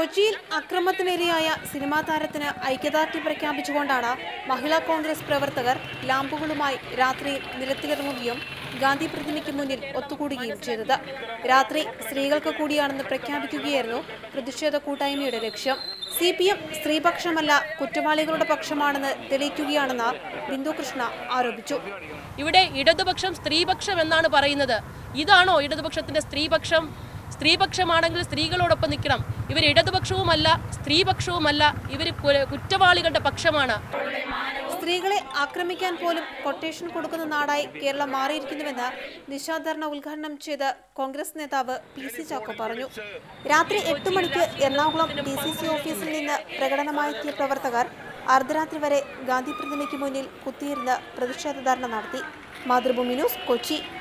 കൊച്ചിയിൽ അക്രമത്തിനിരയായ സിനിമാ താരത്തിന് ഐക്യദാർഢ്യം പ്രഖ്യാപിച്ചുകൊണ്ടാണ് മഹിളാ കോൺഗ്രസ് പ്രവർത്തകർ ലാമ്പുകളുമായി രാത്രിയിൽ നിരത്തിലിറങ്ങുകയും ഗാന്ധി പ്രതിമയ്ക്ക് മുന്നിൽ ഒത്തുകൂടുകയും ചെയ്തത് രാത്രി സ്ത്രീകൾക്ക് കൂടിയാണെന്ന് പ്രഖ്യാപിക്കുകയായിരുന്നു പ്രതിഷേധ കൂട്ടായ്മയുടെ ലക്ഷ്യം സി പി എം സ്ത്രീപക്ഷമല്ല കുറ്റവാളികളുടെ പക്ഷമാണെന്ന് തെളിയിക്കുകയാണെന്ന് ബിന്ദു കൃഷ്ണ ആരോപിച്ചു ഇവിടെ ഇടതുപക്ഷം സ്ത്രീപക്ഷം എന്നാണ് പറയുന്നത് ഇതാണോ ഇടതുപക്ഷത്തിന്റെ സ്ത്രീപക്ഷം സ്ത്രീപക്ഷമാണെങ്കിൽ സ്ത്രീകളോടൊപ്പം നിൽക്കണം ഇവർ ഇടതുപക്ഷവുമല്ല സ്ത്രീപക്ഷവുമല്ല ഇവർ കുറ്റവാളികളുടെ പക്ഷമാണ് സ്ത്രീകളെ ആക്രമിക്കാൻ പോലും കൊട്ടേഷൻ കൊടുക്കുന്ന നാടായി കേരളം മാറിയിരിക്കുന്നുവെന്ന് നിശാധർണ ഉദ്ഘാടനം ചെയ്ത കോൺഗ്രസ് നേതാവ് പി സി ചാക്കോ പറഞ്ഞു രാത്രി എട്ട് മണിക്ക് എറണാകുളം ഡി സി സി ഓഫീസിൽ നിന്ന് പ്രകടനമായെത്തിയ പ്രവർത്തകർ അർദ്ധരാത്രി വരെ ഗാന്ധി പ്രതിമയ്ക്ക് മുന്നിൽ കുത്തിയിരുന്ന് പ്രതിഷേധ ധർണ നടത്തി മാതൃഭൂമി ന്യൂസ് കൊച്ചി